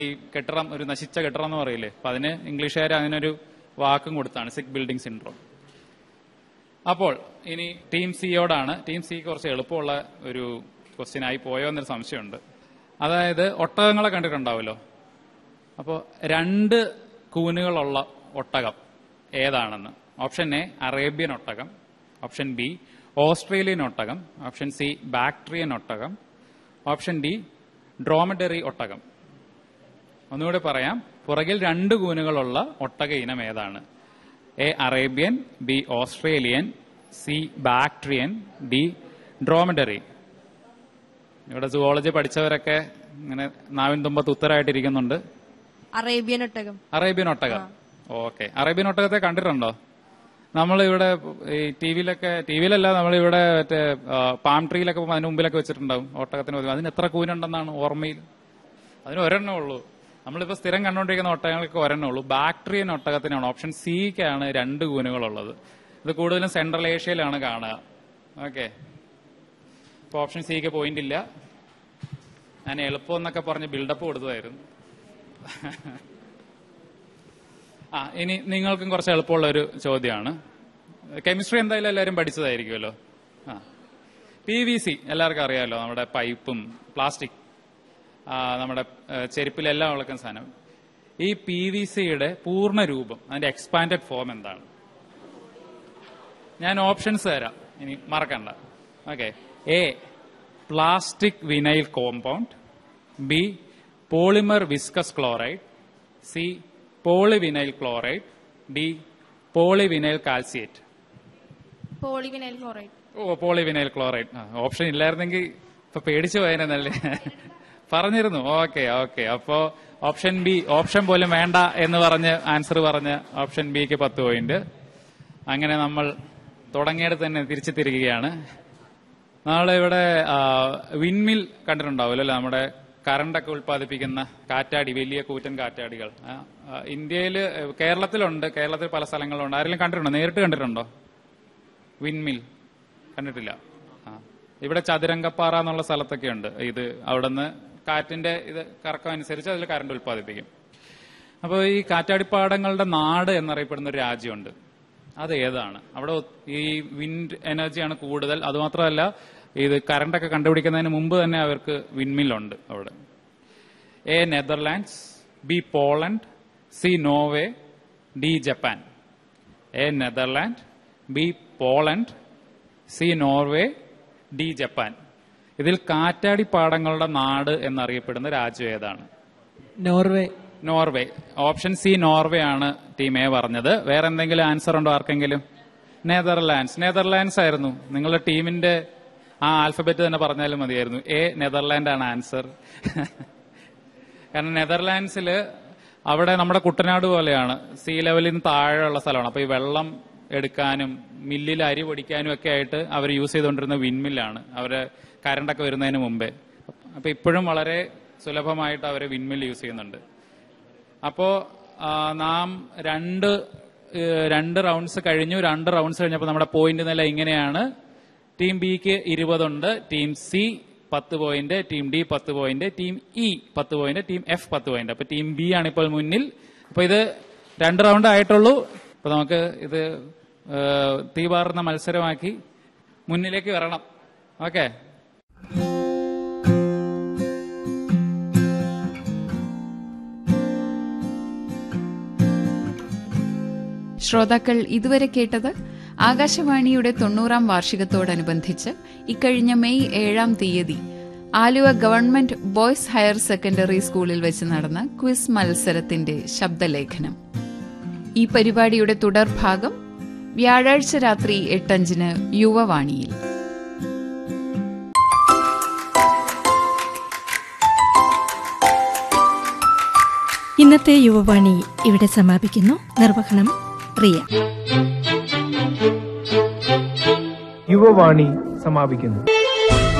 ഈ കെട്ടിടം ഒരു നശിച്ച കെട്ടിടം എന്ന് പറയില്ലേ അപ്പൊ അതിന് ഇംഗ്ലീഷുകാർ അതിനൊരു വാക്കും കൊടുത്താണ് സിക്ക് ബിൽഡിംഗ് സിൻഡ്രോം അപ്പോൾ ഇനി ടീം സിയോടാണ് ടീം സി കുറച്ച് എളുപ്പമുള്ള ഒരു ക്വസ്റ്റ്യൻ ആയി പോയോ എന്നൊരു സംശയമുണ്ട് അതായത് ഒട്ടകങ്ങളെ കണ്ടിട്ടുണ്ടാവുമല്ലോ അപ്പോൾ രണ്ട് കൂനുകളുള്ള ഒട്ടകം ഏതാണെന്ന് ഓപ്ഷൻ എ അറേബ്യൻ ഒട്ടകം ഓപ്ഷൻ ബി ഓസ്ട്രേലിയൻ ഒട്ടകം ഓപ്ഷൻ സി ബാക്ട്രിയൻ ഒട്ടകം ഓപ്ഷൻ ഡി ഡ്രോമഡറി ഒട്ടകം ഒന്നുകൂടെ പറയാം പുറകിൽ രണ്ട് കൂനുകളുള്ള ഒട്ടക ഇനം ഏതാണ് A Arabian B Australian C Bactrian D dromedary ഇവിടെ സുവോളജി പഠിച്ചവരൊക്കെ ഇങ്ങനെ നാവിൻ തുമ്പത്ത് ഉത്തരമായിട്ടിരിക്കുന്നുണ്ട് അറേബ്യൻ ഒട്ടകം അറേബ്യൻ ഒട്ടകം ഓക്കെ അറേബ്യൻ ഒട്ടകത്തെ കണ്ടിട്ടുണ്ടോ നമ്മൾ ഇവിടെ ഈ ടി വിയിലൊക്കെ ടി വിയിലല്ല നമ്മളിവിടെ മറ്റേ ആ, പാം ട്രീയിലൊക്കെ പോകുമ്പോൾ അതിന് മുമ്പിലൊക്കെ വെച്ചിട്ടുണ്ടാവും ഒട്ടകത്തിന് പകരം. അതിന് എത്ര കൂനുണ്ടെന്നാണ് ഓർമ്മയിൽ അതിന് ഒരെണ്ണേ ഉള്ളൂ നമ്മളിപ്പോ സ്ഥിരം കണ്ടുകൊണ്ടിരിക്കുന്ന ഒട്ടകങ്ങൾക്ക് ഒരെണ്ണേ ഉള്ളൂ ബാക്ടീരിയൻ ഒട്ടകത്തിനാണ് ഓപ്ഷൻ സിക്കാണ് രണ്ട് കൂനുകളുള്ളത് ഇത് കൂടുതലും സെൻട്രൽ ഏഷ്യയിലാണ് കാണുക ഓക്കെ ഇപ്പൊ ഓപ്ഷൻ സിക്ക് പോയിന്റ് ഇല്ല ഞാൻ എളുപ്പം എന്നൊക്കെ പറഞ്ഞ് ബിൽഡപ്പ് കൊടുത്തതായിരുന്നു ആ ഇനി നിങ്ങൾക്കും കുറച്ച് എളുപ്പമുള്ള ഒരു ചോദ്യമാണ് കെമിസ്ട്രി എന്തായാലും എല്ലാവരും പഠിച്ചതായിരിക്കുമല്ലോ ആ പി വി സി എല്ലാവർക്കും അറിയാമല്ലോ നമ്മുടെ പൈപ്പും പ്ലാസ്റ്റിക് ആ, നമ്മുടെ ഏ, ചെരുപ്പിലെല്ലാം വിളക്കുന്ന സാധനം ഈ പി വി സിയുടെ പൂർണ്ണ രൂപം അതിന്റെ എക്സ്പാൻഡഡ് ഫോം എന്താണ് ഞാൻ ഓപ്ഷൻസ് തരാം ഇനി മറക്കണ്ട okay A plastic vinyl compound B polymer viscous chloride C polyvinyl chloride D polyvinyl calciate polyvinyl chloride ഓ പോളിവിനൈൽ ക്ലോറൈഡ് ആ, ഓപ്ഷൻ ഇല്ലായിരുന്നെങ്കിൽ ഇപ്പൊ പേടിച്ചു പോയനല്ലേ പറഞ്ഞിരുന്നു ഓക്കെ ഓക്കെ അപ്പോ ഓപ്ഷൻ ബി ഓപ്ഷൻ പോലും വേണ്ട എന്ന് പറഞ്ഞ് ആൻസർ പറഞ്ഞ് ഓപ്ഷൻ ബിക്ക് പത്ത് പോയിന്റ് അങ്ങനെ നമ്മൾ തുടങ്ങിയിടത്ത് തന്നെ തിരിച്ചു തിരികുകയാണ് നാളെ ഇവിടെ വിൻമിൽ കണ്ടിട്ടുണ്ടാവുമല്ലോ അല്ലേ നമ്മുടെ കറണ്ടൊക്കെ ഉൽപ്പാദിപ്പിക്കുന്ന കാറ്റാടി വലിയ കൂറ്റൻ കാറ്റാടികൾ ആ, ആ, ഇന്ത്യയില് കേരളത്തിലുണ്ട് കേരളത്തിൽ പല സ്ഥലങ്ങളിലുണ്ട് ആരെങ്കിലും കണ്ടിട്ടുണ്ടോ നേരിട്ട് കണ്ടിട്ടുണ്ടോ വിൻമിൽ കണ്ടിട്ടില്ല ആ ഇവിടെ ചതുരംഗപ്പാറ എന്നുള്ള സ്ഥലത്തൊക്കെ ഉണ്ട് ഇത് അവിടുന്ന് കാറ്റിന്റെ ഇത് കറക്കം അനുസരിച്ച് അതിൽ കറണ്ട് ഉൽപ്പാദിപ്പിക്കും അപ്പോൾ ഈ കാറ്റാടിപ്പാടങ്ങളുടെ നാട് എന്നറിയപ്പെടുന്ന ഒരു രാജ്യമുണ്ട് അത് ഏതാണ് അവിടെ ഒ- ഈ വിൻഡ് എനർജിയാണ് കൂടുതൽ അതുമാത്രമല്ല ഇത് കറണ്ടൊക്കെ കണ്ടുപിടിക്കുന്നതിന് മുമ്പ് തന്നെ അവർക്ക് വിൻമില്ലുണ്ട് അവിടെ A Netherlands B Poland C Norway D Japan A Netherland B Poland C Norway D Japan ഇതിൽ കാറ്റാടിപ്പാടങ്ങളുടെ നാട് എന്നറിയപ്പെടുന്ന രാജ്യം ഏതാണ് Norway Norway option C Norway ആണ് ടീം എ പറഞ്ഞത് വേറെ എന്തെങ്കിലും ആൻസർ ഉണ്ടോ ആർക്കെങ്കിലും നെതർലാൻഡ്സ് നെതർലാൻഡ്സ് ആയിരുന്നു നിങ്ങളുടെ ടീമിന്റെ ആ ആൽഫബറ്റ് തന്നെ പറഞ്ഞാലും മതിയായിരുന്നു എ നെതർലാൻഡ് ആണ് ആൻസർ കാരണം നെതർലാൻഡ്സിൽ അവിടെ നമ്മുടെ കുട്ടനാട് പോലെയാണ് സീ ലെവലിൽ നിന്ന് താഴെയുള്ള സ്ഥലമാണ് അപ്പൊ ഈ വെള്ളം എടുക്കാനും മില്ലിൽ അരി പൊടിക്കാനും ഒക്കെ ആയിട്ട് അവർ യൂസ് ചെയ്തുകൊണ്ടിരുന്ന വിൻമില്ലാണ് അവര് കരണ്ടൊക്കെ വരുന്നതിന് മുമ്പേ അപ്പൊ ഇപ്പോഴും വളരെ സുലഭമായിട്ട് അവർ വിൻമിൽ യൂസ് ചെയ്യുന്നുണ്ട് അപ്പോ ആ, നാം രണ്ട് ഏഹ്, രണ്ട് റൗണ്ട്സ് കഴിഞ്ഞു രണ്ട് റൗണ്ട്സ് കഴിഞ്ഞപ്പോൾ നമ്മുടെ പോയിന്റ് നില ഇങ്ങനെയാണ് ടീം ബിക്ക് ഇരുപതുണ്ട് ടീം സി പത്ത് പോയിന്റ് ടീം ഡി പത്ത് പോയിന്റ് ടീം ഇ പത്ത് പോയിന്റ് ടീം എഫ് പത്ത് പോയിന്റ് അപ്പൊ ടീം ബി ആണ് ഇപ്പോൾ മുന്നിൽ അപ്പൊ ഇത് രണ്ട് റൗണ്ട് ആയിട്ടുള്ളൂ അപ്പൊ നമുക്ക് ഇത് ഏഹ്, തീപാറുന്ന മത്സരമാക്കി മുന്നിലേക്ക് വരണം ഓക്കെ ശ്രോതാക്കൾ ഇതുവരെ കേട്ടത് ആകാശവാണിയുടെ തൊണ്ണൂറാം വാർഷികത്തോടനുബന്ധിച്ച് ഇക്കഴിഞ്ഞ മെയ് ഏഴാം തീയതി Aluva government boys higher secondary സ്കൂളിൽ വെച്ച് നടന്ന ക്വിസ് മത്സരത്തിന്റെ ശബ്ദലേഖനം ഈ പരിപാടിയുടെ തുടർഭാഗം വ്യാഴാഴ്ച രാത്രി എട്ടഞ്ചിന് യുവവാണിയിൽ ഇന്നത്തെ യുവവാണി ഇവിടെ സമാപിക്കുന്നു നിർവഹണം റിയ യുവവാണി സമാപിക്കുന്നു